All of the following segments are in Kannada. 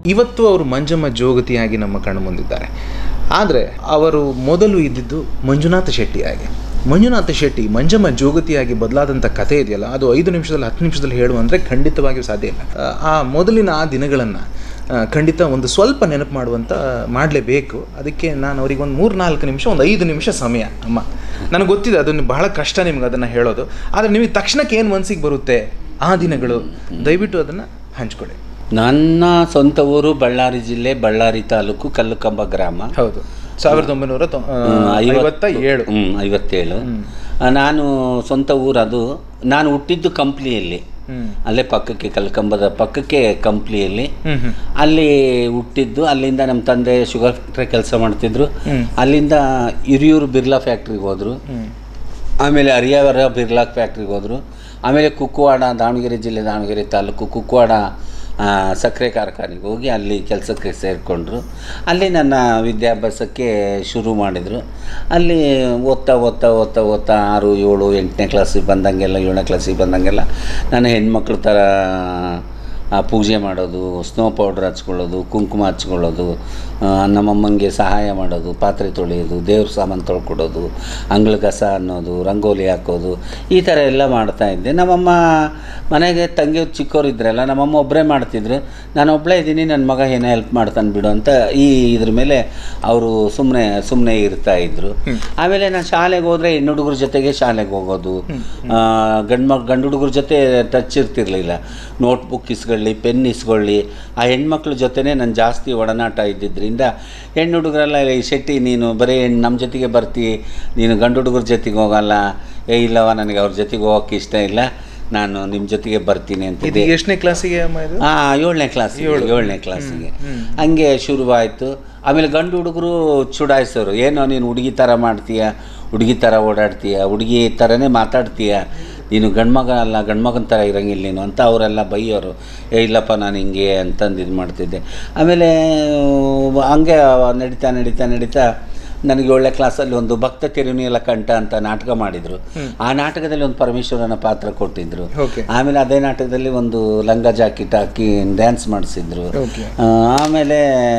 ಇವತ್ತು ಅವರು ಮಂಜಮ್ಮ ಜೋಗತಿಯಾಗಿ ನಮ್ಮ ಕಣ್ಣು ಮುಂದಿದ್ದಾರೆ ಆದರೆ ಅವರು ಮೊದಲು ಇದ್ದಿದ್ದು ಮಂಜುನಾಥ ಶೆಟ್ಟಿಯಾಗಿ ಮಂಜುನಾಥ ಶೆಟ್ಟಿ ಮಂಜಮ್ಮ ಜೋಗತಿಯಾಗಿ ಬದಲಾದಂಥ ಕಥೆ ಇದೆಯಲ್ಲ ಅದು ಐದು ನಿಮಿಷದಲ್ಲಿ ಹತ್ತು ನಿಮಿಷದಲ್ಲಿ ಹೇಳು ಅಂದರೆ ಖಂಡಿತವಾಗಿಯೂ ಸಾಧ್ಯ ಇಲ್ಲ ಆ, ಆ ಮೊದಲಿನ ಆ ದಿನಗಳನ್ನು ಖಂಡಿತ ಒಂದು ಸ್ವಲ್ಪ ನೆನಪು ಮಾಡುವಂಥ ಮಾಡಲೇಬೇಕು ಅದಕ್ಕೆ ನಾನು ಅವ್ರಿಗೆ ಒಂದು ಮೂರು ನಾಲ್ಕು ನಿಮಿಷ ಒಂದು ಐದು ನಿಮಿಷ ಸಮಯ ಅಮ್ಮ ನನಗೆ ಗೊತ್ತಿದೆ ಅದನ್ನು ಬಹಳ ಕಷ್ಟ ನಿಮ್ಗೆ ಅದನ್ನು ಹೇಳೋದು ಆದರೆ ನಿಮಗೆ ತಕ್ಷಣಕ್ಕೆ ಏನು ಮನಸ್ಸಿಗೆ ಬರುತ್ತೆ ಆ ದಿನಗಳು ದಯವಿಟ್ಟು ಅದನ್ನು ಹಂಚ್ಕೊಳ್ಳಿ ನನ್ನ ಸ್ವಂತ ಊರು ಬಳ್ಳಾರಿ ಜಿಲ್ಲೆ ಬಳ್ಳಾರಿ ತಾಲೂಕು ಕಲ್ಲುಕಂಬ ಗ್ರಾಮ ಹೌದು ಸಾವಿರದ ಒಂಬೈನೂರ ತೊಂ- ಆ, ಹ್ಮ್, ಐವತ್ತ ಏಳು ಹ್ಮ್, ಐವತ್ತೇಳು ಆ, ನಾನು ಸ್ವಂತ ಊರು ಅದು ನಾನು ಹುಟ್ಟಿದ್ದು ಕಂಪ್ನಿಯಲ್ಲಿ ಹ್ಮ್. ಅಲ್ಲೇ ಪಕ್ಕಕ್ಕೆ ಕಲ್ಕಂಬದ ಪಕ್ಕಕ್ಕೆ ಕಂಪ್ನಿಯಲ್ಲಿ ಹ್ಮ್ ಹ್ಮ್ ಅಲ್ಲಿ ಹುಟ್ಟಿದ್ದು ಅಲ್ಲಿಂದ ನಮ್ಮ ತಂದೆ ಶುಗರ್ ಫ್ಯಾಕ್ಟ್ರಿ ಕೆಲಸ ಮಾಡ್ತಿದ್ರು ಅಲ್ಲಿಂದ ಹಿರಿಯೂರು ಬಿರ್ಲಾ ಫ್ಯಾಕ್ಟ್ರಿಗೆ ಹೋದರು ಆಮೇಲೆ ಹರಿಹರ ಬಿರ್ಲಾ ಫ್ಯಾಕ್ಟ್ರಿಗೆ ಹೋದರು ಆಮೇಲೆ ಕುಕ್ಕುವಾಡ ದಾವಣಗೆರೆ ಜಿಲ್ಲೆ ದಾವಣಗೆರೆ ತಾಲೂಕು ಕುಕ್ಕುವಾಡ ಆ, ಸಕ್ಕರೆ ಕಾರ್ಖಾನೆಗೆ ಹೋಗಿ ಅಲ್ಲಿ ಕೆಲಸಕ್ಕೆ ಸೇರಿಕೊಂಡ್ರು ಅಲ್ಲಿ ನನ್ನ ವಿದ್ಯಾಭ್ಯಾಸಕ್ಕೆ ಶುರು ಮಾಡಿದರು ಅಲ್ಲಿ ಓದ್ತಾ ಓದ್ತಾ ಓದ್ತಾ ಓದ್ತಾ ಆರು ಏಳು ಎಂಟನೇ ಕ್ಲಾಸಿಗೆ ಬಂದಂಗೆಲ್ಲ ಏಳನೇ ಕ್ಲಾಸಿಗೆ ಬಂದಂಗೆಲ್ಲ ನಾನು ಹೆಣ್ಮಕ್ಳ ಥರ ಆ ಪೂಜೆ ಮಾಡೋದು ಸ್ನೋ ಪೌಡ್ರ್ ಹಚ್ಕೊಳ್ಳೋದು ಕುಂಕುಮ ಹಚ್ಕೊಳ್ಳೋದು ಆ, ನಮ್ಮಮ್ಮಂಗೆ ಸಹಾಯ ಮಾಡೋದು ಪಾತ್ರೆ ತೊಳೆಯೋದು ದೇವ್ರ ಸಾಮಾನು ತೊಳ್ಕೊಡೋದು ಅಂಗಳ ಕಸ ಅನ್ನೋದು ರಂಗೋಲಿ ಹಾಕೋದು ಈ ಥರ ಎಲ್ಲ ಮಾಡ್ತಾ ಇದ್ದೆ ನಮ್ಮಮ್ಮ ಮನೆಗೆ ತಂಗಿಯವ್ರು ಚಿಕ್ಕವ್ರು ಇದ್ರಲ್ಲ ನಮ್ಮಮ್ಮ ಒಬ್ಬರೇ ಮಾಡ್ತಿದ್ರು ನಾನು ಒಬ್ಬಳೇ ಇದ್ದೀನಿ ನನ್ನ ಮಗ ಏನೋ ಹೆಲ್ಪ್ ಮಾಡ್ತಾನೆ ಬಿಡು ಅಂತ ಈ ಇದ್ರ ಮೇಲೆ ಅವರು ಸುಮ್ಮನೆ ಸುಮ್ಮನೆ ಇರ್ತಾ ಇದ್ರು ಆಮೇಲೆ ನಾನು ಶಾಲೆಗೆ ಹೋದರೆ ಹೆಣ್ಣು ಹುಡುಗರ ಜೊತೆಗೆ ಶಾಲೆಗೆ ಹೋಗೋದು ಗಂಡು ಮಕ್ ಗಂಡು ಹುಡುಗರ ಜೊತೆ ಟಚ್ ಇರ್ತಿರ್ಲಿಲ್ಲ ನೋಟ್ಬುಕ್ ಇಸ್ಕೊಳ್ಳಿ ಪೆನ್ ಇಸ್ಕೊಳ್ಳಿ ಆ ಹೆಣ್ಮಕ್ಳ ಜೊತೆನೇ ನಾನು ಜಾಸ್ತಿ ಒಡನಾಟ ಇದ್ದಿದ್ದರಿಂದ ಹೆಣ್ಣು ಹುಡುಗರೆಲ್ಲ "ಏ ಶೆಟ್ಟಿ ನೀನು ಬರೀ ಹೆಣ್ಣು ನಮ್ಮ ಜೊತೆಗೆ ಬರ್ತಿ ನೀನು ಗಂಡು ಹುಡುಗರ ಜೊತೆಗೆ ಹೋಗಲ್ಲ ಏ ಇಲ್ಲವ ನನಗೆ ಅವ್ರ ಜೊತೆಗೆ ಹೋಗೋಕ್ಕೆ ಇಷ್ಟ ಇಲ್ಲ ನಾನು ನಿಮ್ಮ ಜೊತೆಗೆ ಬರ್ತೀನಿ ಇದು ಅಂತಿದ್ದೆ ಎಷ್ಟನೇ ಕ್ಲಾಸಿಗೆ ಅಮ್ಮ ಇದು ಹಾಂ ಏಳನೇ ಕ್ಲಾಸಿಗೆ ಏಳನೇ ಕ್ಲಾಸಿಗೆ ಹಂಗೆ ಶುರುವಾಯಿತು ಆಮೇಲೆ ಗಂಡು ಹುಡುಗರು ಚುಡಾಯಿಸೋರು ಏನೋ ನೀನು ಹುಡುಗಿ ಥರ ಮಾಡ್ತೀಯ ಹುಡುಗಿ ಥರ ಓಡಾಡ್ತೀಯ ಹುಡುಗಿ ಥರನೇ ಮಾತಾಡ್ತೀಯ ನೀನು ಗಂಡ್ಮಗ ಅಲ್ಲ ಗಂಡ್ಮಗನ ಥರ ಇರಂಗಿಲ್ಲ ನೀನು ಅಂತ ಅವರೆಲ್ಲ ಬೈಯೋರು ಏ ಇಲ್ಲಪ್ಪ ನಾನು ಹಿಂಗೆ ಅಂತಂದು ಇದು ಮಾಡ್ತಿದ್ದೆ ಆಮೇಲೆ ಹಂಗೆ ನಡೀತಾ ನಡೀತಾ ನಡೀತಾ ನನಗೆ ಏಳನೇ ಕ್ಲಾಸಲ್ಲಿ ಒಂದು ಭಕ್ತ ತಿರುನಿಯಲ ಕಂಠ ಅಂತ ನಾಟಕ ಮಾಡಿದರು ಆ ನಾಟಕದಲ್ಲಿ ಒಂದು ಪರಮೇಶ್ವರನ ಪಾತ್ರ ಕೊಟ್ಟಿದ್ರು ಓಕೆ ಆಮೇಲೆ ಅದೇ ನಾಟಕದಲ್ಲಿ ಒಂದು ಲಂಗ ಜಾಕೆಟ್ ಹಾಕಿ ಡ್ಯಾನ್ಸ್ ಮಾಡಿಸಿದ್ರು ಓಕೆ ಆ, ಆಮೇಲೆ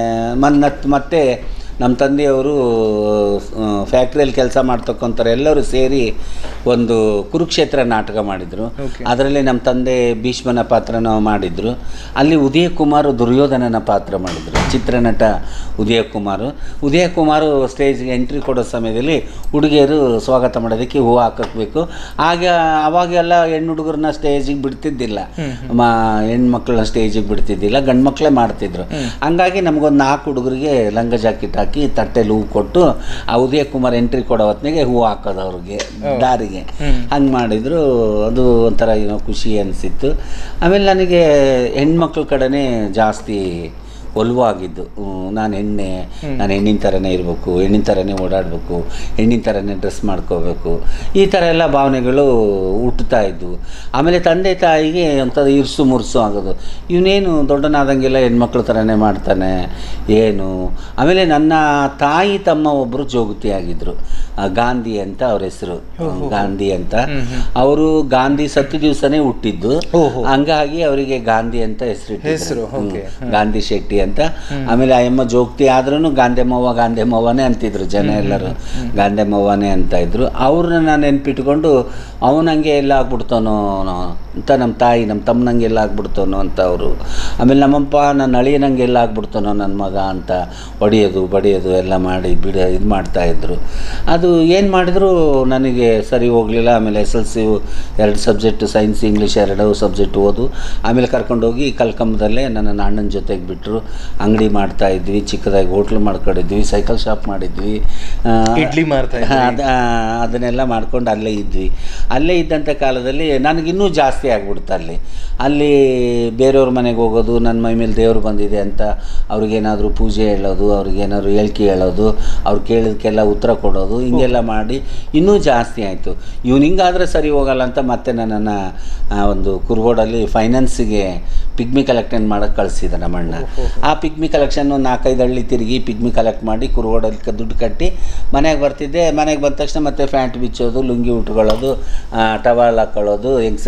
ಮನ್ನತ್ ಮತ್ತೆ ನಮ್ಮ ತಂದೆಯವರು ಫ್ಯಾಕ್ಟ್ರಿಯಲ್ಲಿ ಕೆಲಸ ಮಾಡ್ತಕ್ಕಂಥವ್ರು ಎಲ್ಲರೂ ಸೇರಿ ಒಂದು ಕುರುಕ್ಷೇತ್ರ ನಾಟಕ ಮಾಡಿದರು Okay. ಅದರಲ್ಲಿ ನಮ್ಮ ತಂದೆ ಭೀಷ್ಮನ ಪಾತ್ರನ ಮಾಡಿದರು ಅಲ್ಲಿ ಉದಯ ಕುಮಾರ್ ದುರ್ಯೋಧನನ ಪಾತ್ರ ಮಾಡಿದರು ಚಿತ್ರನಟ ಉದಯ ಕುಮಾರ್ ಉದಯ ಕುಮಾರ್ ಸ್ಟೇಜ್ಗೆ ಎಂಟ್ರಿ ಕೊಡೋ ಸಮಯದಲ್ಲಿ ಹುಡುಗಿಯರು ಸ್ವಾಗತ ಮಾಡೋದಕ್ಕೆ ಹೂವು ಹಾಕಬೇಕು ಆಗ ಅವಾಗೆಲ್ಲ ಹೆಣ್ಣು ಹುಡುಗರನ್ನ ಸ್ಟೇಜಿಗೆ ಬಿಡ್ತಿದ್ದಿಲ್ಲ ಮ ಹೆಣ್ಮಕ್ಳನ್ನ ಸ್ಟೇಜಿಗೆ ಬಿಡ್ತಿದ್ದಿಲ್ಲ ಗಂಡು ಮಕ್ಕಳೇ ಮಾಡ್ತಿದ್ರು ಹಂಗಾಗಿ ನಮಗೊಂದು ನಾಲ್ಕು ಹುಡುಗರಿಗೆ ಲಂಗ ಜಾಕೆಟ್ ಹಾಕಿ ತಟ್ಟೆಲಿ ಹೂವು ಕೊಟ್ಟು ಆ ಉದಯ ಕುಮಾರ್ ಎಂಟ್ರಿ ಕೊಡೋ ಹೊತ್ತಿಗೆ ಹೂವು ಹಾಕೋದು ಅವ್ರಿಗೆ ದಾರಿಗೆ ಹಂಗೆ ಮಾಡಿದ್ರು ಅದು ಒಂಥರ ಏನೋ ಖುಷಿ ಅನಿಸಿತ್ತು ಆಮೇಲೆ ನನಗೆ ಹೆಣ್ಮಕ್ಳ ಕಡೆನೇ ಜಾಸ್ತಿ ಒಲವಾಗಿದ್ದು ನಾನು ಹೆಣ್ಣೆ ನಾನು ಹೆಣ್ಣಿನ ಥರನೇ ಇರಬೇಕು ಹೆಣ್ಣಿನ ಥರನೇ ಓಡಾಡಬೇಕು ಹೆಣ್ಣಿನ ಥರನೇ ಡ್ರೆಸ್ ಮಾಡ್ಕೋಬೇಕು ಈ ಥರ ಎಲ್ಲ ಭಾವನೆಗಳು ಹುಟ್ಟುತ್ತಾ ಇದ್ವು ಆಮೇಲೆ ತಂದೆ ತಾಯಿಗೆ ಒಂಥರ ಇರ್ಸು ಮುರ್ಸು ಆಗೋದು ಇವನೇನು ದೊಡ್ಡನಾದಂಗೆಲ್ಲ ಹೆಣ್ಮಕ್ಳ ಥರನೇ ಮಾಡ್ತಾನೆ ಏನು ಆಮೇಲೆ ನನ್ನ ತಾಯಿ ತಮ್ಮ ಒಬ್ಬರು ಜೋಗತಿಯಾಗಿದ್ದರು ಗಾಂಧಿ ಅಂತ ಅವ್ರ ಹೆಸರು ಗಾಂಧಿ ಅಂತ ಅವರು ಗಾಂಧಿ ಸತ್ತು ದಿವಸನೇ ಹುಟ್ಟಿದ್ದು ಹಂಗಾಗಿ ಅವರಿಗೆ ಗಾಂಧಿ ಅಂತ ಹೆಸ್ರು, ಹೆಸರು okay. ಗಾಂಧಿ ಶೆಟ್ಟಿ ಅಂತ ಆಮೇಲೆ ಆ ಎಮ್ಮ ಜೋಗ್ತಿ ಆದ್ರೂ ಗಾಂಧೆಮ್ಮವ್ವ ಗಾಂಧೆಮ್ಮವ್ವನೇ ಅಂತಿದ್ರು ಜನ ಎಲ್ಲರೂ ಗಾಂಧೆಮ್ಮವ್ವನೇ ಅಂತ ಇದ್ರು ಅವ್ರನ್ನ ನಾನು ನೆನ್ಪಿಟ್ಕೊಂಡು ಅವನಂಗೆ ಎಲ್ಲ ಆಗ್ಬಿಡ್ತಾನೋ ಅಂತ ನಮ್ಮ ತಾಯಿ ನಮ್ಮ ತಮ್ಮನಂಗೆ ಎಲ್ಲ ಆಗ್ಬಿಡ್ತಾನೋ ಅಂತ ಅವರು ಆಮೇಲೆ ನಮ್ಮಪ್ಪ ನನ್ನ ಅಳಿಯನಂಗೆ ಎಲ್ಲ ಆಗ್ಬಿಡ್ತಾನೋ ನನ್ನ ಮಗ ಅಂತ ಹೊಡೆಯೋದು ಬಡಿಯೋದು ಎಲ್ಲ ಮಾಡಿ ಬಿಡ ಇದು ಮಾಡ್ತಾಯಿದ್ರು ಅದು ಏನು ಮಾಡಿದ್ರು ನನಗೆ ಸರಿ ಹೋಗಲಿಲ್ಲ ಆಮೇಲೆ ಎಸ್ ಎಲ್ ಸಿ ಎರಡು ಸಬ್ಜೆಕ್ಟು ಸೈನ್ಸ್ ಇಂಗ್ಲೀಷ್ ಎರಡು ಸಬ್ಜೆಕ್ಟ್ ಓದು ಆಮೇಲೆ ಕರ್ಕೊಂಡೋಗಿ ಕಲ್ಕಂಬದಲ್ಲೇ ನನ್ನ ಅಣ್ಣನ ಜೊತೆಗೆ ಬಿಟ್ಟರು ಅಂಗಡಿ ಮಾಡ್ತಾ ಇದ್ವಿ ಚಿಕ್ಕದಾಗಿ ಹೋಟ್ಲು ಮಾಡ್ಕೊಂಡಿದ್ವಿ ಸೈಕಲ್ ಶಾಪ್ ಮಾಡಿದ್ವಿ ಆ, ಇಡ್ಲಿ ಮಾರ್ತಾ ಇದ್ರಿ. ಅದ ಅದನ್ನೆಲ್ಲ ಮಾಡ್ಕೊಂಡು ಅಲ್ಲೇ ಇದ್ವಿ ಅಲ್ಲೇ ಇದ್ದಂಥ ಕಾಲದಲ್ಲಿ ನನಗಿನ್ನೂ ಜಾಸ್ತಿ ಆಗ್ಬಿಡ್ತು ಅಲ್ಲಿ ಅಲ್ಲಿ ಬೇರೆಯವ್ರ ಮನೆಗೆ ಹೋಗೋದು ನನ್ನ ಮೈ ಮೇಲೆ ದೇವ್ರು ಬಂದಿದೆ ಅಂತ ಅವ್ರಿಗೇನಾದರೂ ಪೂಜೆ ಹೇಳೋದು ಅವ್ರಿಗೇನಾದ್ರು ಹೇಳಿಕೆ ಹೇಳೋದು ಅವ್ರು ಕೇಳಿದಕ್ಕೆಲ್ಲ ಉತ್ತರ ಕೊಡೋದು ಹಿಂಗೆಲ್ಲ ಮಾಡಿ ಇನ್ನೂ ಜಾಸ್ತಿ ಆಯಿತು ಇವ್ನು ಹಿಂಗಾದರೆ ಸರಿ ಹೋಗಲ್ಲ ಅಂತ ಮತ್ತೆ ನನ್ನನ್ನು ಆ, ಒಂದು ಕುರ್ಗೋಡಲ್ಲಿ ಫೈನಾನ್ಸಿಗೆ ಪಿಗ್ಮಿ ಕಲೆಕ್ಟನ್ ಮಾಡೋಕ್ಕೆ ಕಳಿಸಿದ ನಮ್ಮಣ್ಣ ಆ ಪಿಗ್ಮಿ ಕಲೆಕ್ಷನ್ ಒಂದು ನಾಲ್ಕೈದು ಹಳ್ಳಿ ತಿರುಗಿ ಪಿಗ್ಮಿ ಕಲೆಕ್ಟ್ ಮಾಡಿ ಕುರ್ಗೋಡಲ್ಲಿ ಕ- ದುಡ್ಡು ಕಟ್ಟಿ ಮನೆಗೆ ಬರ್ತಿದ್ದೆ ಮನೆಗೆ ಬಂದ ತಕ್ಷಣ ಮತ್ತೆ ಫ್ಯಾಂಟ್ ಬಿಚ್ಚೋದು ಲುಂಗಿ ಉಟ್ಕೊಳ್ಳೋದು ಟವಾಲ್ ಹಾಕ್ಕೊಳ್ಳೋದು ಹೆಂಗಸ್ರ ಥರ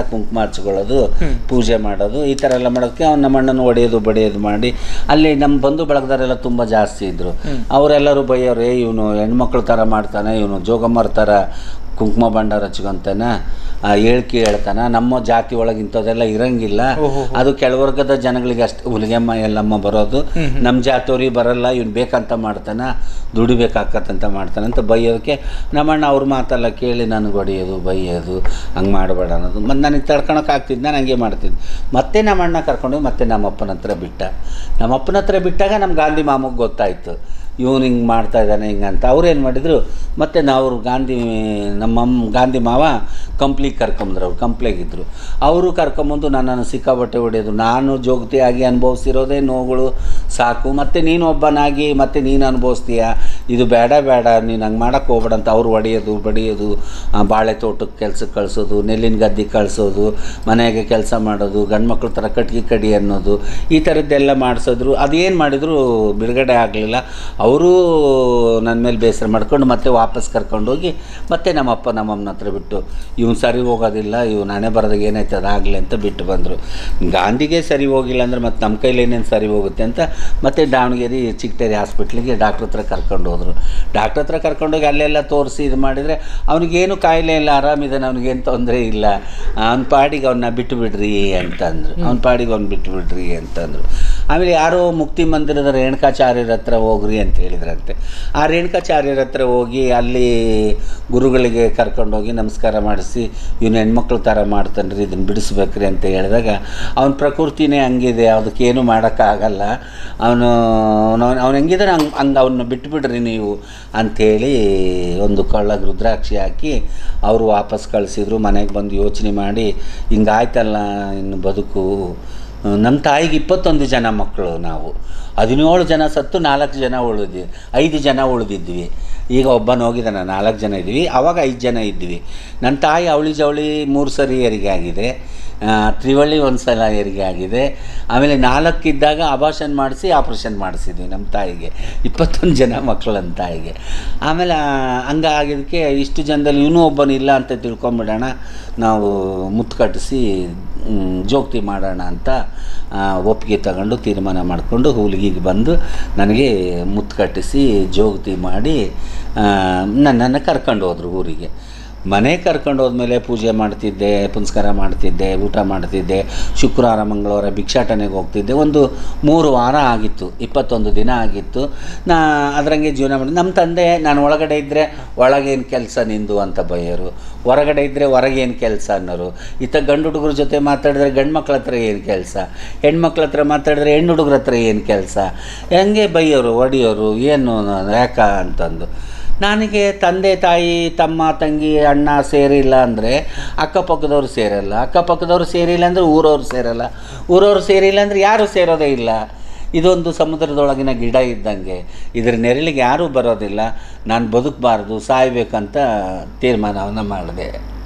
ಕುಂಕುಮ ಹಚ್ಕೊಳ್ಳೋದು ಪೂಜೆ ಮಾಡೋದು ಈ ಥರ ಎಲ್ಲ ಮಾಡೋದಕ್ಕೆ ಅವ್ನು ನಮ್ಮ ಅಣ್ಣನ ಹೊಡೆಯೋದು ಬಡಿಯೋದು ಮಾಡಿ ಅಲ್ಲಿ ನಮ್ಮ ಬಂಧು ಬಳಗದವರೆಲ್ಲ ತುಂಬ ಜಾಸ್ತಿ ಇದ್ದರು ಅವರೆಲ್ಲರೂ ಬೈಯೋರು ಏ ಇವನು ಹೆಣ್ಮಕ್ಳ ಥರ ಮಾಡ್ತಾನೆ ಇವನು ಜೋಗಮ್ಮರ ಥರ ಕುಂಕುಮ ಭಂಡಾರ ಹಚ್ಕೊಂತಾನ ಹೇಳ್ಕೆ ಹೇಳ್ತಾನ ನಮ್ಮ ಜಾತಿ ಒಳಗೆ ಇಂಥದ್ದೆಲ್ಲ ಇರಂಗಿಲ್ಲ ಅದು ಕೆಳವರ್ಗದ ಜನಗಳಿಗೆ ಅಷ್ಟು ಹುಲಿಗೆಮ್ಮ ಎಲ್ಲಮ್ಮ ಬರೋದು ನಮ್ಮ ಜಾತಿಯವ್ರಿಗೆ ಬರಲ್ಲ ಇವ್ನು ಬೇಕಂತ ಮಾಡ್ತಾನ ದುಡಿಬೇಕಾಕತ್ತಂತ ಮಾಡ್ತಾನೆ ಅಂತ ಬೈಯೋದಕ್ಕೆ ನಮ್ಮಣ್ಣ ಅವ್ರ ಮಾತೆಲ್ಲ ಕೇಳಿ ನನಗೆ ಹೊಡೆಯೋದು ಬೈಯೋದು ಹಂಗೆ ಮಾಡಬೇಡ ಅನ್ನೋದು ಮತ್ತು ನನಗೆ ತಡ್ಕೊಳಕ್ಕೆ ಆಗ್ತಿದ್ದು ನಾನು ಹಂಗೆ ಮಾಡ್ತಿದ್ದೆ ಮತ್ತೆ ನಮ್ಮ ಅಣ್ಣ ಕರ್ಕೊಂಡು ಮತ್ತೆ ನಮ್ಮ ಅಪ್ಪನ ಹತ್ರ ಬಿಟ್ಟ ನಮ್ಮ ಅಪ್ಪನ ಹತ್ರ ಬಿಟ್ಟಾಗ ನಮ್ಮ ಗಾಂಧಿ ಮಾಮಗೆ ಗೊತ್ತಾಯಿತು ಇವನು ಹಿಂಗೆ ಮಾಡ್ತಾ ಇದ್ದಾನೆ ಹಿಂಗೆ ಅಂತ ಅವ್ರು ಏನು ಮಾಡಿದರು ಮತ್ತು ನಾವು ಗಾಂಧಿ ನಮ್ಮ ಅಮ್ಮ ಗಾಂಧಿ ಮಾವ ಕಂಪ್ಲಿಗೆ ಕರ್ಕೊಂಬಂದ್ರು ಅವ್ರು ಕಂಪ್ಲೇಗಿದ್ದರು ಅವರು ಕರ್ಕೊಂಬಂದು ನನ್ನನ್ನು ಸಿಕ್ಕಾಬಟ್ಟೆ ಹೊಡೆಯೋದು ನಾನು ಜೋಗತಿಯಾಗಿ ಅನುಭವಿಸಿರೋದೇ ನೋವುಗಳು ಸಾಕು ಮತ್ತು ನೀನು ಒಬ್ಬನಾಗಿ ಮತ್ತು ನೀನು ಅನುಭವಿಸ್ತೀಯ ಇದು ಬೇಡ ಬೇಡ ನೀನು ಹಂಗೆ ಮಾಡೋಕ್ಕೆ ಹೋಗ್ಬೇಡ ಅಂತ ಅವ್ರು ಹೊಡೆಯೋದು ಬಡಿಯೋದು ಆ, ಬಾಳೆ ತೋಟಕ್ಕೆ ಕೆಲ್ಸಕ್ಕೆ ಕಳಿಸೋದು ನೆಲ್ಲಿನ ಗದ್ದಿಗೆ ಕಳಿಸೋದು ಮನೆಗೆ ಕೆಲಸ ಮಾಡೋದು ಗಂಡ್ಮಕ್ಳ ಥರ ಕಟ್ಗೆ ಕಡಿ ಅನ್ನೋದು ಈ ಥರದ್ದೆಲ್ಲ ಮಾಡಿಸಿದ್ರು ಅದೇನು ಮಾಡಿದ್ರು ಬಿಡುಗಡೆ ಆಗಲಿಲ್ಲ ಅವರು ನನ್ನ ಮೇಲೆ ಬೇಸರ ಮಾಡ್ಕೊಂಡು ಮತ್ತೆ ವಾಪಸ್ ಕರ್ಕೊಂಡೋಗಿ ಮತ್ತೆ ನಮ್ಮಪ್ಪ ನಮ್ಮಮ್ಮನ ಹತ್ರ ಬಿಟ್ಟು ಇವ್ನು ಸರಿ ಹೋಗೋದಿಲ್ಲ ಇವ್ ನಾನೇ ಬರೋದಾಗ ಏನಾಯ್ತು ಅದಾಗಲಿ ಅಂತ ಬಿಟ್ಟು ಬಂದರು ಗಾಂಧಿಗೆ ಸರಿ ಹೋಗಿಲ್ಲ ಅಂದರೆ ಮತ್ತೆ ನಮ್ಮ ಕೈಲಿ ಏನೇನು ಸರಿ ಹೋಗುತ್ತೆ ಅಂತ ಮತ್ತೆ ದಾವಣಗೆರೆ ಚಿಕ್ಕಟೇರಿ ಹಾಸ್ಪಿಟ್ಲಿಗೆ ಡಾಕ್ಟ್ರ್ ಹತ್ರ ಕರ್ಕೊಂಡು ಹೋದರು ಡಾಕ್ಟ್ರ್ ಹತ್ರ ಕರ್ಕೊಂಡೋಗಿ ಅಲ್ಲೆಲ್ಲ ತೋರಿಸಿ ಇದು ಮಾಡಿದರೆ ಅವನಿಗೇನು ಕಾಯಿಲೆ ಇಲ್ಲ ಆರಾಮಿದ್ದಾನೆ ಅವ್ನಿಗೇನು ತೊಂದರೆ ಇಲ್ಲ ಅವ್ನ ಪಾಡಿಗೆ ಅವನ್ನ ಬಿಟ್ಟು ಬಿಡ್ರಿ ಅಂತಂದರು ಅವ್ನ ಪಾಡಿಗೆ ಅವ್ನು ಬಿಟ್ಟು ಬಿಡ್ರಿ ಅಂತಂದರು ಆಮೇಲೆ ಯಾರೋ ಮುಕ್ತಿ ಮಂದಿರದ ರೇಣುಕಾಚಾರ್ಯರ ಹತ್ರ ಹೋಗ್ರಿ ಅಂತ ಹೇಳಿದ್ರಂತೆ ಆ ರೇಣುಕಾಚಾರ್ಯರ ಹತ್ರ ಹೋಗಿ ಅಲ್ಲಿ ಗುರುಗಳಿಗೆ ಕರ್ಕೊಂಡೋಗಿ ನಮಸ್ಕಾರ ಮಾಡಿಸಿ ಇವನು ಹೆಣ್ಮಕ್ಳ ಥರ ಮಾಡ್ತಾನ್ರಿ ಇದನ್ನು ಬಿಡಿಸ್ಬೇಕ್ರಿ ಅಂತ ಹೇಳಿದಾಗ ಅವನ ಪ್ರಕೃತಿನೇ ಹಂಗಿದೆ ಅದಕ್ಕೇನು ಮಾಡೋಕ್ಕಾಗಲ್ಲ ಅವನು ಅವನು ಹೆಂಗಿದಾನೆ ಹಂಗೆ ಹಂಗೆ ಅವನ್ನ ಬಿಟ್ಬಿಡ್ರಿ ನೀವು ಅಂಥೇಳಿ ಒಂದು ಕೊಳ್ಳಗೆ ರುದ್ರಾಕ್ಷಿ ಹಾಕಿ ಅವರು ವಾಪಸ್ ಕಳಿಸಿದ್ರು ಮನೆಗೆ ಬಂದು ಯೋಚನೆ ಮಾಡಿ ಹಿಂಗಾಯ್ತಲ್ಲ ಇನ್ನು ಬದುಕು ನಮ್ಮ ತಾಯಿಗೆ ಇಪ್ಪತ್ತೊಂದು ಜನ ಮಕ್ಕಳು ನಾವು ಹದಿನೇಳು ಜನ ಸತ್ತು ನಾಲ್ಕು ಜನ ಉಳಿದ್ವಿ ಐದು ಜನ ಉಳಿದಿದ್ವಿ ಈಗ ಒಬ್ಬನ ಹೋಗಿದ್ದಾನೆ ನಾಲ್ಕು ಜನ ಇದ್ವಿ ಆವಾಗ ಐದು ಜನ ಇದ್ವಿ ನನ್ನ ತಾಯಿ ಅವಳಿ ಜವಳಿ ಮೂರು ಸರಿ ಹೆರಿಗೆ ಆಗಿದೆ ಆ, ತ್ರಿವಳಿ ಒಂದು ಸಲ ಹೆರಿಗೆ ಆಗಿದೆ ಆಮೇಲೆ ನಾಲ್ಕು ಇದ್ದಾಗ ಅಬಾಷನ್ ಮಾಡಿಸಿ ಆಪ್ರೇಷನ್ ಮಾಡಿಸಿದ್ವಿ ನಮ್ಮ ತಾಯಿಗೆ ಇಪ್ಪತ್ತೊಂದು ಜನ ಮಕ್ಕಳು ನಮ್ಮ ತಾಯಿಗೆ ಆಮೇಲೆ ಆ, ಹಂಗಾಗಿದ್ದಕ್ಕೆ ಇಷ್ಟು ಜನದಲ್ಲಿ ಇವನು ಒಬ್ಬನಿಲ್ಲ ಅಂತ ತಿಳ್ಕೊಂಬಿಡೋಣ ನಾವು ಮುತ್ತು ಕಟ್ಟಿಸಿ ಮ್, ಜೋಗ್ತಿ ಮಾಡೋಣ ಅಂತ ಆ, ಒಪ್ಪಿಗೆ ತಗೊಂಡು ತೀರ್ಮಾನ ಮಾಡಿಕೊಂಡು ಹುಲಿಗಿಗೆ ಬಂದು ನನಗೆ ಮುತ್ತು ಕಟ್ಟಿಸಿ ಜೋಗತಿ ಮಾಡಿ ಆ, ನನ್ನನ್ನು ಕರ್ಕೊಂಡು ಹೋದ್ರು ಊರಿಗೆ ಮನೆ ಕರ್ಕೊಂಡು ಹೋದ್ಮೇಲೆ ಪೂಜೆ ಮಾಡ್ತಿದ್ದೆ ಪುನಸ್ಕಾರ ಮಾಡ್ತಿದ್ದೆ ಊಟ ಮಾಡ್ತಿದ್ದೆ ಶುಕ್ರವಾರ ಮಂಗಳವಾರ ಭಿಕ್ಷಾಟನೆಗೆ ಹೋಗ್ತಿದ್ದೆ ಒಂದು ಮೂರು ವಾರ ಆಗಿತ್ತು ಇಪ್ಪತ್ತೊಂದು ದಿನ ಆಗಿತ್ತು ನಾ ಅದರಂಗೆ ಜೀವನ ಮಾಡಿ ನಮ್ಮ ತಂದೆ ನಾನು ಒಳಗಡೆ ಇದ್ದರೆ ಒಳಗೇನು ಕೆಲಸ ನಿಂದು ಅಂತ ಬೈಯೋರು ಹೊರಗಡೆ ಇದ್ದರೆ ಹೊರಗೇನು ಕೆಲಸ ಅನ್ನೋರು ಇತ್ತ ಗಂಡು ಹುಡುಗರ ಜೊತೆ ಮಾತಾಡಿದ್ರೆ ಗಂಡು ಮಕ್ಳ ಹತ್ರ ಏನು ಕೆಲಸ ಹೆಣ್ಮಕ್ಳ ಹತ್ರ ಮಾತಾಡಿದ್ರೆ ಹೆಣ್ಣು ಹುಡುಗ್ರ ಹತ್ರ ಏನು ಕೆಲಸ ಹೆಂಗೆ ಬೈಯೋರು ಹೊಡಿಯೋರು ಏನು ಯಾಕ ಅಂತಂದು ನನಗೆ ತಂದೆ ತಾಯಿ ತಮ್ಮ ತಂಗಿ ಅಣ್ಣ ಸೇರಿಲ್ಲ ಅಂದರೆ ಅಕ್ಕಪಕ್ಕದವ್ರು ಸೇರಲ್ಲ ಅಕ್ಕಪಕ್ಕದವ್ರು ಸೇರಿಲ್ಲ ಅಂದರೆ ಊರವ್ರು ಸೇರಲ್ಲ ಊರವ್ರು ಸೇರಿಲ್ಲ ಅಂದರೆ ಯಾರೂ ಸೇರೋದೇ ಇಲ್ಲ ಇದೊಂದು ಸಮುದ್ರದೊಳಗಿನ ಗಿಡ ಇದ್ದಂಗೆ ಇದ್ರ ನೆರಳಿಗೆ ಯಾರೂ ಬರೋದಿಲ್ಲ ನಾನು ಬದುಕಬಾರ್ದು ಸಾಯ್ಬೇಕಂತ ತೀರ್ಮಾನವನ್ನು ಮಾಡಿದೆ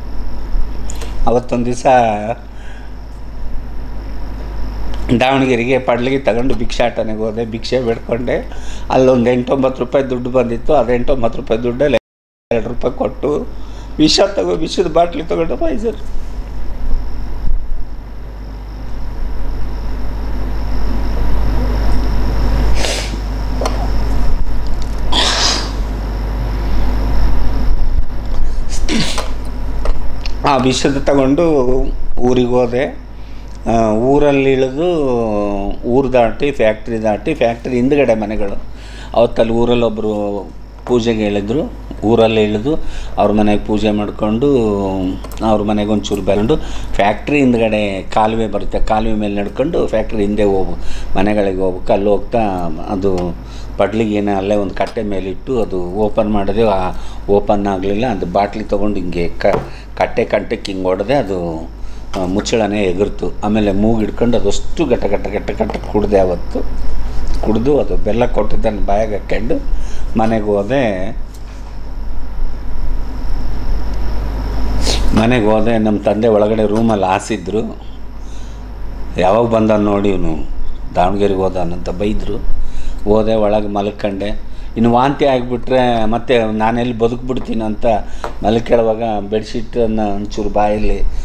ಅವತ್ತೊಂದು ದಿವಸ ದಾವಣಗೆರೆಗೆ ಪಡ್ಲಿಗೆ ತಗೊಂಡು ಭಿಕ್ಷಾಟನೆಗೆ ಹೋದೆ ಭಿಕ್ಷೆ ಬೇಡ್ಕೊಂಡೆ ಅಲ್ಲೊಂದು ಎಂಟೊಂಬತ್ತು ರೂಪಾಯಿ ದುಡ್ಡು ಬಂದಿತ್ತು ಅದು ಎಂಟೊಂಬತ್ತು ರೂಪಾಯಿ ದುಡ್ಡಲ್ಲಿ ಎರಡು ರೂಪಾಯಿ ಕೊಟ್ಟು ವಿಷ ತಗೋ ವಿಷದ ಬಾಟ್ಲಿ ತಗೊಂಡು ಪೈಸರ್ ಆ ವಿಷದ ತಗೊಂಡು ಊರಿಗೆ ಹೋದೆ ಆ, ಊರಲ್ಲಿ ಇಳಿದು ಊರು ದಾಟಿ ಫ್ಯಾಕ್ಟ್ರಿ ದಾಟಿ ಫ್ಯಾಕ್ಟ್ರಿ ಹಿಂದ್ಗಡೆ ಮನೆಗಳು ಅವತ್ತಲ್ಲಿ ಊರಲ್ಲಿ ಒಬ್ಬರು ಪೂಜೆಗೆ ಹೇಳಿದ್ರು ಊರಲ್ಲಿ ಇಳಿದು ಅವ್ರ ಮನೆಗೆ ಪೂಜೆ ಮಾಡಿಕೊಂಡು ಅವ್ರ ಮನೆಗೆ ಒಂಚೂರು ಬೆರಡು ಫ್ಯಾಕ್ಟ್ರಿ ಹಿಂದ್ಗಡೆ ಕಾಲುವೆ ಬರುತ್ತೆ ಕಾಲುವೆ ಮೇಲೆ ನಡ್ಕೊಂಡು ಫ್ಯಾಕ್ಟ್ರಿ ಹಿಂದೆ ಹೋಗು ಮನೆಗಳಿಗೆ ಹೋಗ್ಬೇಕು ಅಲ್ಲಿ ಹೋಗ್ತಾ ಅದು ಪಡ್ಲಿಗೇನೆ ಅಲ್ಲೇ ಒಂದು ಕಟ್ಟೆ ಮೇಲಿಟ್ಟು ಅದು ಓಪನ್ ಮಾಡಿದೆ ಓಪನ್ ಆಗಲಿಲ್ಲ ಅದು ಬಾಟ್ಲಿ ತೊಗೊಂಡು ಹಿಂಗೆ ಕ ಕಟ್ಟೆ ಕಂಟಕ್ಕೆ ಹಿಂಗೆ ಹೊಡೆದೆ ಅದು ಆ, ಮುಚ್ಚಳನೇ ಎಗರ್ತು ಆಮೇಲೆ ಮೂಗು ಹಿಡ್ಕೊಂಡು ಅದಷ್ಟು ಗಟ್ಟ ಗಟ್ಟ ಗಟ್ಟ ಗಟ್ಟ ಕುಡ್ದೆ ಅವತ್ತು ಕುಡಿದು ಅದು ಬೆಲ್ಲ ಕೊಟ್ಟಿದ್ದನ್ನು ಬಾಯಾಗ ಹಾಕ್ಕೊಂಡು ಮನೆಗೆ ಹೋದೆ ಮನೆಗೆ ಹೋದೆ ನಮ್ಮ ತಂದೆ ಒಳಗಡೆ ರೂಮಲ್ಲಿ ಹಾಸಿದ್ರು ಯಾವಾಗ ಬಂದ ನೋಡಿ ಇವನು ದಾವಣಗೆರೆಗೆ ಹೋದಾನಂತ ಬೈದರು ಹೋದೆ ಒಳಗೆ ಮಲ್ಕೊಂಡೆ ಇನ್ನು ವಾಂತಿ ಆಗಿಬಿಟ್ರೆ ಮತ್ತೆ ನಾನೆಲ್ಲಿ ಬದುಕ್ಬಿಡ್ತೀನಿ ಅಂತ ಮಲ್ಕೊಳ್ಳುವಾಗ ಬೆಡ್ಶೀಟನ್ನು ಒಂಚೂರು ಬಾಯಲ್ಲಿ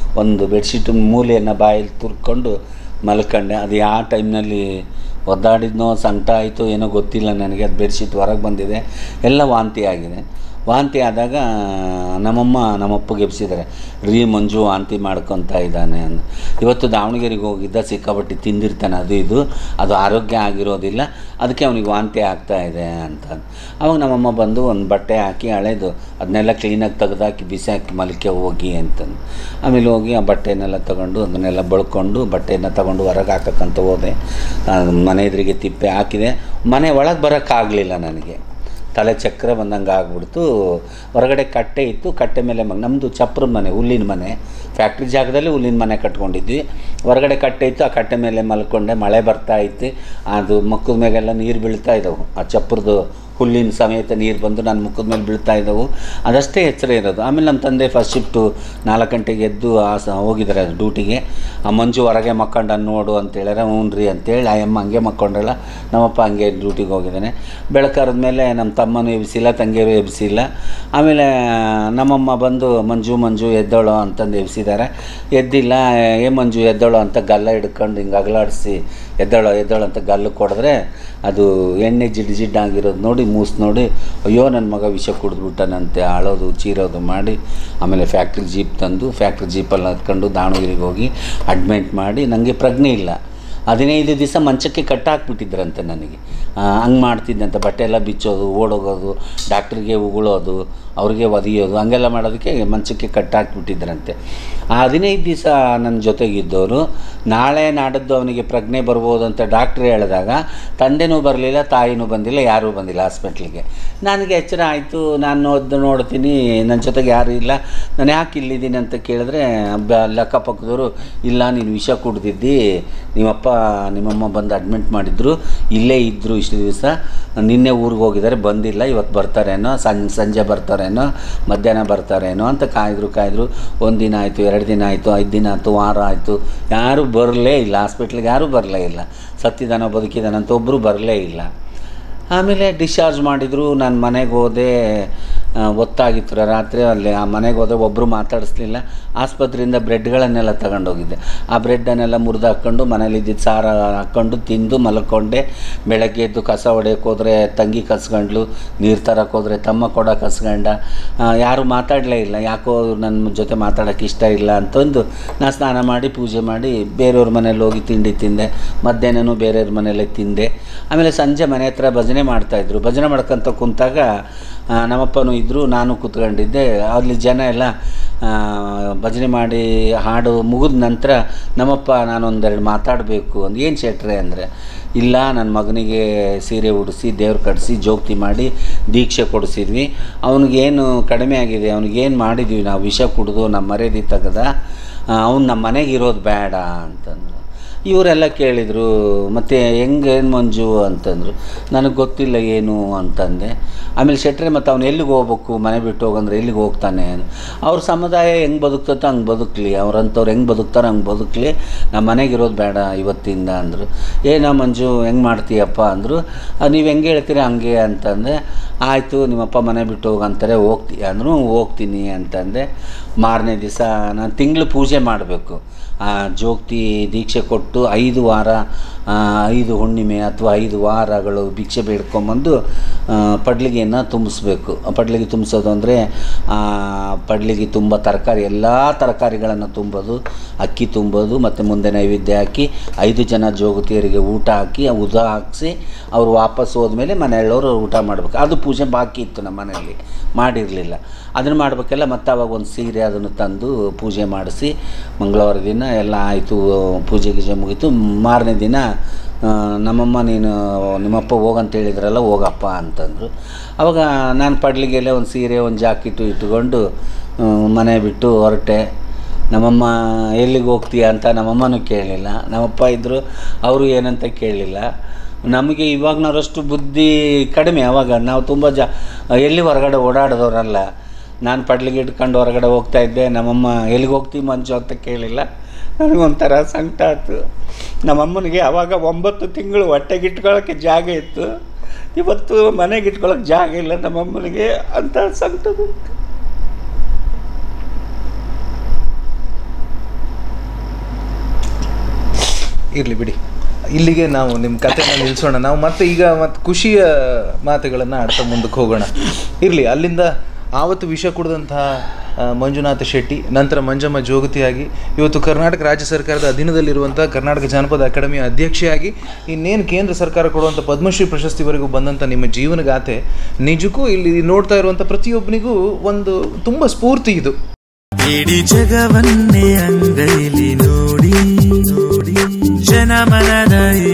ಒಂದು ಬೆಡ್ಶೀಟ್ ಮೂಲೆಯನ್ನು ಬಾಯಲ್ಲಿ ತುರ್ಕೊಂಡು ಮಲ್ಕೊಂಡೆ ಅದು ಯಾವ ಟೈಮ್ನಲ್ಲಿ ಒದ್ದಾಡಿದ್ನೋ ಸಂಕಟ ಆಯಿತು ಏನೋ ಗೊತ್ತಿಲ್ಲ ನನಗೆ ಅದು ಬೆಡ್ಶೀಟ್ ಹೊರಗೆ ಬಂದಿದೆ ಎಲ್ಲ ವಾಂತಿ ಆಗಿದೆ ವಾಂತಿ ಆದಾಗ ನಮ್ಮಮ್ಮ ನಮ್ಮಪ್ಪಗೆ ಎಬ್ಸಿದ್ದಾರೆ ರೀ ಮಂಜು ವಾಂತಿ ಮಾಡ್ಕೊತಾ ಇದ್ದಾನೆ ಅಂತ ಇವತ್ತು ದಾವಣಗೆರೆಗೆ ಹೋಗಿದ್ದ ಸಿಕ್ಕಾಪಟ್ಟೆ ತಿಂದಿರ್ತಾನೆ ಅದು ಇದು ಅದು ಆರೋಗ್ಯ ಆಗಿರೋದಿಲ್ಲ ಅದಕ್ಕೆ ಅವನಿಗೆ ವಾಂತಿ ಆಗ್ತಾ ಇದೆ ಅಂತ ಅವಾಗ ನಮ್ಮಮ್ಮ ಬಂದು ಒಂದು ಬಟ್ಟೆ ಹಾಕಿ ಹಳೇದು ಅದನ್ನೆಲ್ಲ ಕ್ಲೀನಾಗಿ ತೆಗೆದಾಕಿ ಬಿಸಿ ಹಾಕಿ ಮಲಿಕೆ ಹೋಗಿ ಅಂತಂದು ಆಮೇಲೆ ಹೋಗಿ ಆ ಬಟ್ಟೆನೆಲ್ಲ ತಗೊಂಡು ಅದನ್ನೆಲ್ಲ ಬಳ್ಕೊಂಡು ಬಟ್ಟೆಯನ್ನು ತಗೊಂಡು ಹೊರಗೆ ಹಾಕಕ್ಕಂತ ಹೋದೆ ಆ, ಮನೆ ಎದುರಿಗೆ ತಿಪ್ಪೆ ಹಾಕಿದೆ ಮನೆ ಒಳಗೆ ಬರೋಕ್ಕಾಗಲಿಲ್ಲ ನನಗೆ ತಲೆ ಚಕ್ರ ಬಂದಂಗೆ ಆಗ್ಬಿಡ್ತು ಹೊರಗಡೆ ಕಟ್ಟೆ ಇತ್ತು ಕಟ್ಟೆ ಮೇಲೆ ಮ ನಮ್ಮದು ಚಪ್ರದ ಮನೆ ಹುಲ್ಲಿನ ಮನೆ ಫ್ಯಾಕ್ಟ್ರಿ ಜಾಗದಲ್ಲಿ ಹುಲ್ಲಿನ ಮನೆ ಕಟ್ಕೊಂಡಿದ್ವಿ ಹೊರಗಡೆ ಕಟ್ಟೆ ಇತ್ತು ಆ ಕಟ್ಟೆ ಮೇಲೆ ಮಲ್ಕೊಂಡೆ ಮಳೆ ಬರ್ತಾ ಇತ್ತು ಅದು ಮುಖದ ಮೇಲೆಲ್ಲ ನೀರು ಬೀಳ್ತಾ ಇದ್ದವು ಆ ಚಪ್ರದ್ದು ಹುಲ್ಲಿನ ಸಮೇತ ನೀರು ಬಂದು ನನ್ನ ಮುಖದ ಮೇಲೆ ಬೀಳ್ತಾ ಇದ್ದವು ಅದಷ್ಟೇ ಎಚ್ಚರ ಇರೋದು ಆಮೇಲೆ ನಮ್ಮ ತಂದೆ ಫಸ್ಟ್ ಶಿಫ್ಟು ನಾಲ್ಕು ಗಂಟೆಗೆ ಎದ್ದು ಆ ಸ ಹೋಗಿದ್ದಾರೆ ಡ್ಯೂಟಿಗೆ ಆ ಮಂಜು ಹೊರಗೆ ಮಕ್ಕೊಂಡ ನೋಡು ಅಂತ ಹೇಳಿದ್ರೆ ಹ್ಞೂ ರೀ ಅಂತೇಳಿ ಆ ಅಮ್ಮ ಹಂಗೆ ಮಕ್ಕೊಂಡಲ್ಲ ನಮ್ಮಪ್ಪ ಹಂಗೆ ಡ್ಯೂಟಿಗೆ ಹೋಗಿದ್ದಾನೆ ಬೆಳಕರದ ಮೇಲೆ ನಮ್ಮ ತಮ್ಮನೂ ಎಬ್ಸಿಲ್ಲ ತಂಗಿಯರು ಎಬ್ಸಿಲ್ಲ ಆಮೇಲೆ ನಮ್ಮಮ್ಮ ಬಂದು ಮಂಜು ಮಂಜು ಎದ್ದೋಳು ಅಂತಂದು ಎಬ್ಸಿದ್ದಾರೆ ಎದ್ದಿಲ್ಲ ಏ ಮಂಜು ಎದ್ದೋಳು ಅಂತ ಗಲ್ಲ ಹಿಡ್ಕೊಂಡು ಹಿಂಗೆ ಅಗಲಾಡಿಸಿ ಎದ್ದೋಳು ಎದ್ದೋಳು ಅಂತ ಗಲ್ಲು ಕೊಡಿದ್ರೆ ಅದು ಎಣ್ಣೆ ಜಿಡ್ ಜಿಡ್ ಆಗಿರೋದು ನೋಡಿ ಮೂಸ್ ನೋಡಿ ಅಯ್ಯೋ ನನ್ನ ಮಗ ವಿಷ ಕುಡಿದ್ಬಿಟ್ಟನಂತೆ ಆಳೋದು ಚೀರೋದು ಮಾಡಿ ಆಮೇಲೆ ಫ್ಯಾಕ್ಟ್ರಿ ಜೀಪ್ ತಂದು ಫ್ಯಾಕ್ಟ್ರಿ ಜೀಪಲ್ಲಿ ಹತ್ಕೊಂಡು ದಾವಣಗೆರೆಗೆ ಹೋಗಿ ಅಡ್ಮಿಟ್ ಮಾಡಿ ನನಗೆ ಪ್ರಜ್ಞೆ ಇಲ್ಲ ಹದಿನೈದು ದಿವಸ ಮಂಚಕ್ಕೆ ಕಟ್ಟಾಕ್ಬಿಟ್ಟಿದ್ರಂತೆ ನನಗೆ ಹಂಗೆ ಮಾಡ್ತಿದ್ದಂತೆ ಬಟ್ಟೆ ಎಲ್ಲ ಬಿಚ್ಚೋದು ಓಡೋಗೋದು ಡಾಕ್ಟ್ರಿಗೆ ಉಗುಳೋದು ಅವ್ರಿಗೆ ಒದಿಯೋದು ಹಂಗೆಲ್ಲ ಮಾಡೋದಕ್ಕೆ ಮಂಚಕ್ಕೆ ಕಟ್ಟಾಕ್ಬಿಟ್ಟಿದ್ರಂತೆ ಆ ಹದಿನೈದು ದಿವಸ ನನ್ನ ಜೊತೆಗಿದ್ದವರು ನಾಳೆ ನಾಡದ್ದು ಅವನಿಗೆ ಪ್ರಜ್ಞೆ ಬರ್ಬೋದು ಅಂತ ಡಾಕ್ಟ್ರ್ ಹೇಳಿದಾಗ ತಂದೆನೂ ಬರಲಿಲ್ಲ ತಾಯಿನೂ ಬಂದಿಲ್ಲ ಯಾರೂ ಬಂದಿಲ್ಲ ಹಾಸ್ಪಿಟ್ಲಿಗೆ ನನಗೆ ಎಚ್ಚರ ಆಯಿತು ನಾನು ನೋಡ್ ನೋಡ್ತೀನಿ ನನ್ನ ಜೊತೆಗೆ ಯಾರೂ ಇಲ್ಲ ನಾನು ಯಾಕೆ ಇಲ್ಲಿದ್ದೀನಿ ಅಂತ ಕೇಳಿದ್ರೆ ಬ ಅಲ್ಲಿ ಅಕ್ಕಪಕ್ಕದವರು ಇಲ್ಲ ನೀನು ವಿಷ ಕುಡ್ದಿದ್ದಿ ನಿಮ್ಮಪ್ಪ ನಿಮ್ಮಮ್ಮ ಬಂದು ಅಡ್ಮಿಟ್ ಮಾಡಿದ್ರು ಇಲ್ಲೇ ಇದ್ದರು ಇಷ್ಟು ದಿವಸ ನಿನ್ನೆ ಊರಿಗೆ ಹೋಗಿದ್ದಾರೆ ಬಂದಿಲ್ಲ ಇವತ್ತು ಬರ್ತಾರೇನೋ ಸಂಜೆ ಸಂಜೆ ಬರ್ತಾರೇನೋ ಮಧ್ಯಾಹ್ನ ಬರ್ತಾರೇನೋ ಅಂತ ಕಾಯ್ದರು ಕಾಯ್ದರು ಒಂದು ದಿನ ಆಯಿತು ಎರಡು ದಿನ ಆಯಿತು ಐದು ದಿನ ಆಯಿತು ವಾರ ಆಯಿತು ಯಾರೂ ಬರಲೇ ಇಲ್ಲ ಹಾಸ್ಪಿಟ್ಲಿಗೆ ಯಾರೂ ಬರಲೇ ಇಲ್ಲ ಸತ್ತಿದಾನೋ ಬದುಕಿದಾನಂತ ಒಬ್ಬರು ಬರಲೇ ಇಲ್ಲ ಆಮೇಲೆ ಡಿಸ್ಚಾರ್ಜ್ ಮಾಡಿದರು ನಾನು ಮನೆಗೆ ಹೋದೆ ಆ, ಹೊತ್ತಾಗಿತ್ತು ರಾತ್ರಿ ಅಲ್ಲಿ ಆ ಮನೆಗೆ ಹೋದೆ ಒಬ್ಬರು ಮಾತಾಡಿಸ್ಲಿಲ್ಲ ಆಸ್ಪತ್ರೆಯಿಂದ ಬ್ರೆಡ್ಗಳನ್ನೆಲ್ಲ ತಗೊಂಡೋಗಿದ್ದೆ ಆ ಬ್ರೆಡ್ಡನ್ನೆಲ್ಲ ಮುರಿದು ಹಾಕ್ಕೊಂಡು ಮನೇಲಿ ಇದ್ದಿದ್ದು ಸಾರ ಹಾಕ್ಕೊಂಡು ತಿಂದು ಮಲ್ಕೊಂಡೆ ಬೆಳಗ್ಗೆ ಎದ್ದು ಕಸ ಹೊಡೆಯೋಕೆ ಹೋದರೆ ತಂಗಿ ಕಸ್ಕೊಂಡ್ಲು ನೀರು ತರಕ್ಕೆ ಹೋದರೆ ತಮ್ಮ ಕೊಡ ಕಸ್ಕೊಂಡ ಆ, ಯಾರೂ ಮಾತಾಡಲೇ ಇಲ್ಲ ಯಾಕೋ ನನ್ನ ಜೊತೆ ಮಾತಾಡೋಕ್ಕೆ ಇಷ್ಟ ಇಲ್ಲ ಅಂತಂದು ನಾನು ಸ್ನಾನ ಮಾಡಿ ಪೂಜೆ ಮಾಡಿ ಬೇರೆಯವ್ರ ಮನೇಲಿ ಹೋಗಿ ತಿಂಡಿ ತಿಂದೆ ಮಧ್ಯಾಹ್ನನೂ ಬೇರೆಯವ್ರ ಮನೇಲೆ ತಿಂದೆ ಆಮೇಲೆ ಸಂಜೆ ಮನೆ ಹತ್ರ ಭಜನೆ ಮಾಡ್ತಾಯಿದ್ರು ಭಜನೆ ಮಾಡ್ಕೊಂತ ಕುಂತಾಗ ಆ, ನಮ್ಮಪ್ಪನೂ ಇದ್ದರು ನಾನು ಕೂತ್ಕೊಂಡಿದ್ದೆ ಅಲ್ಲಿ ಜನ ಎಲ್ಲ ಆ, ಭಜನೆ ಮಾಡಿ ಹಾಡು ಮುಗಿದ ನಂತರ ನಮ್ಮಪ್ಪ ನಾನೊಂದೆರಡು ಮಾತಾಡಬೇಕು ಅಂದು ಏನು ಶೆಟ್ರೆ ಅಂದರೆ ಇಲ್ಲ ನನ್ನ ಮಗನಿಗೆ ಸೀರೆ ಉಡಿಸಿ ದೇವ್ರು ಕಟ್ಟಿಸಿ ಜೋಗ್ತಿ ಮಾಡಿ ದೀಕ್ಷೆ ಕೊಡಿಸಿದ್ವಿ ಅವನಿಗೇನು ಕಡಿಮೆ ಆಗಿದೆ ಅವ್ನಿಗೇನು ಮಾಡಿದ್ವಿ ನಾವು ವಿಷ ಕುಡಿದು ನಮ್ಮ ಮರ್ಯಾದೆ ತೆಗೆದ ಅವ್ನು ನಮ್ಮ ಮನೆಗೆ ಇರೋದು ಬೇಡ ಅಂತಂದ್ರು ಇವರೆಲ್ಲ ಕೇಳಿದರು ಮತ್ತು ಹೆಂಗೆ ಏನು ಮಂಜು ಅಂತಂದರು ನನಗೆ ಗೊತ್ತಿಲ್ಲ ಏನು ಅಂತಂದೆ ಆಮೇಲೆ ಶೆಟ್ರೆ ಮತ್ತು ಅವ್ನು ಎಲ್ಲಿಗೆ ಹೋಗ್ಬೇಕು ಮನೆ ಬಿಟ್ಟು ಹೋಗಂದ್ರೆ ಎಲ್ಲಿಗೆ ಹೋಗ್ತಾನೆ ಅವ್ರ ಸಮುದಾಯ ಹೆಂಗೆ ಬದುಕ್ತೈತೋ ಹಂಗೆ ಬದುಕಲಿ ಅವ್ರಂಥವ್ರು ಹೆಂಗೆ ಬದುಕ್ತಾರೋ ಹಂಗೆ ಬದುಕಲಿ ನಮ್ಮ ಮನೆಗೆ ಇರೋದು ಬೇಡ ಇವತ್ತಿಂದ ಅಂದರು ಏನೋ ಮಂಜು ಹೆಂಗೆ ಮಾಡ್ತೀಯಪ್ಪ ಅಂದರು ನೀವು ಹೆಂಗೆ ಹೇಳ್ತೀರಿ ಹಂಗೆ ಅಂತಂದೆ ಆಯಿತು ನಿಮ್ಮಪ್ಪ ಮನೆ ಬಿಟ್ಟು ಹೋಗಂತಾರೆ ಹೋಗ್ತೀಯ ಅಂದರು ಹೋಗ್ತೀನಿ ಅಂತಂದೆ ಮಾರನೇ ದಿವಸ ನಾನು ತಿಂಗಳು ಪೂಜೆ ಮಾಡಬೇಕು ಆ ಜೋಗ್ತಿ ದೀಕ್ಷೆ ಕೊಟ್ಟು ಐದು ವಾರ ಆ, ಐದು ಹುಣ್ಣಿಮೆ ಅಥವಾ ಐದು ವಾರಗಳು ಭಿಕ್ಷೆ ಬೇಡ್ಕೊಂಬಂದು ಆ, ಪಡ್ಲಿಗೆಯನ್ನು ತುಂಬಿಸ್ಬೇಕು ಆ ಪಡ್ಲಿಗೆ ತುಂಬಿಸೋದು ಅಂದರೆ ಪಡ್ಲಿಗೆ ತುಂಬ ತರಕಾರಿ ಎಲ್ಲ ತರಕಾರಿಗಳನ್ನು ತುಂಬೋದು ಅಕ್ಕಿ ತುಂಬೋದು ಮತ್ತು ಮುಂದೆ ನೈವೇದ್ಯ ಹಾಕಿ ಐದು ಜನ ಜೋಗತಿಯರಿಗೆ ಊಟ ಹಾಕಿ ಆ ಉದ ಹಾಕಿಸಿ ಅವ್ರು ವಾಪಸ್ ಹೋದ್ಮೇಲೆ ಮನೆಯಲ್ಲವರು ಊಟ ಮಾಡಬೇಕು ಅದು ಪೂಜೆ ಬಾಕಿ ಇತ್ತು ನಮ್ಮ ಮನೆಯಲ್ಲಿ ಮಾಡಿರಲಿಲ್ಲ ಅದನ್ನು ಮಾಡಬೇಕೆಲ್ಲ ಮತ್ತೆ ಅವಾಗ ಒಂದು ಸೀರೆ ಅದನ್ನು ತಂದು ಪೂಜೆ ಮಾಡಿಸಿ ಮಂಗಳವಾರ ದಿನ ಎಲ್ಲ ಆಯಿತು ಪೂಜೆ ಗೀಜೆ ಮುಗೀತು ಮಾರನೇ ದಿನ ಆ, ನಮ್ಮಮ್ಮ ನೀನು ನಿಮ್ಮಪ್ಪ ಹೋಗಂತ ಹೇಳಿದ್ರಲ್ಲ ಹೋಗಪ್ಪ ಅಂತಂದರು ಅವಾಗ ನಾನು ಪಡ್ಲಿಗೆಲ್ಲ ಒಂದು ಸೀರೆ ಒಂದು ಜಾಕೆಟು ಇಟ್ಕೊಂಡು ಆ, ಮನೆ ಬಿಟ್ಟು ಹೊರಟೆ ನಮ್ಮಮ್ಮ ಎಲ್ಲಿಗೆ ಹೋಗ್ತೀಯ ಅಂತ ನಮ್ಮಮ್ಮನೂ ಕೇಳಲಿಲ್ಲ ನಮ್ಮಪ್ಪ ಇದ್ದರು ಅವರು ಏನಂತ ಕೇಳಲಿಲ್ಲ ನಮಗೆ ಇವಾಗ್ನವರಷ್ಟು ಬುದ್ಧಿ ಕಡಿಮೆ ಅವಾಗ ನಾವು ತುಂಬ ಜ ಎಲ್ಲಿ ಹೊರಗಡೆ ಓಡಾಡಿದವರಲ್ಲ ನಾನು ಪಡ್ಲಿಗೆ ಇಟ್ಕೊಂಡು ಹೊರಗಡೆ ಹೋಗ್ತಾ ಇದ್ದೆ ನಮ್ಮಮ್ಮ ಎಲ್ಲಿಗೆ ಹೋಗ್ತೀವಿ ಮಂಜು ಅಂತ ಕೇಳಿಲ್ಲ ನನಗೊಂಥರ ಸಂಕಟ ಆಯ್ತು ನಮ್ಮಮ್ಮನಿಗೆ ಅವಾಗ ಒಂಬತ್ತು ತಿಂಗಳು ಹೊಟ್ಟೆಗೆ ಇಟ್ಕೊಳ್ಳೋಕ್ಕೆ ಜಾಗ ಇತ್ತು ಇವತ್ತು ಮನೆಗೆ ಇಟ್ಕೊಳ್ಳೋಕೆ ಜಾಗ ಇಲ್ಲ ನಮ್ಮಮ್ಮನಿಗೆ ಅಂತ ಸಂಕಟ ಬಂತು ಇರಲಿ ಬಿಡಿ ಇಲ್ಲಿಗೆ ನಾವು ನಿಮ್ಮ ಕಥೆನ ನಿಲ್ಲಿಸೋಣ ನಾವು ಮತ್ತೆ ಈಗ ಮತ್ತೆ ಖುಷಿಯ ಮಾತುಗಳನ್ನು ಆಡ್ತಾ ಮುಂದಕ್ಕೆ ಹೋಗೋಣ ಇರಲಿ ಅಲ್ಲಿಂದ ಆವತ್ತು ವಿಷ ಕುಡಿದಂತಹ ಆ, ಮಂಜುನಾಥ ಶೆಟ್ಟಿ ನಂತರ ಮಂಜಮ್ಮ ಜೋಗತಿಯಾಗಿ ಇವತ್ತು ಕರ್ನಾಟಕ ರಾಜ್ಯ ಸರ್ಕಾರದ ಅಧೀನದಲ್ಲಿರುವಂಥ ಕರ್ನಾಟಕ ಜಾನಪದ ಅಕಾಡೆಮಿಯ ಅಧ್ಯಕ್ಷೆಯಾಗಿ ಇನ್ನೇನು ಕೇಂದ್ರ ಸರ್ಕಾರ ಕೊಡುವಂಥ ಪದ್ಮಶ್ರೀ ಪ್ರಶಸ್ತಿವರೆಗೂ ಬಂದಂಥ ನಿಮ್ಮ ಜೀವನಗಾಥೆ ನಿಜಕ್ಕೂ ಇಲ್ಲಿ ನೋಡ್ತಾ ಇರುವಂಥ ಪ್ರತಿಯೊಬ್ಬನಿಗೂ ಒಂದು ತುಂಬ ಸ್ಫೂರ್ತಿ ಇದು ಇಡೀ ಜಗವನ್ನೇ ಅಂಗೈಲಿ ನೋಡಿ ನೋಡಿ ಜನಮನದ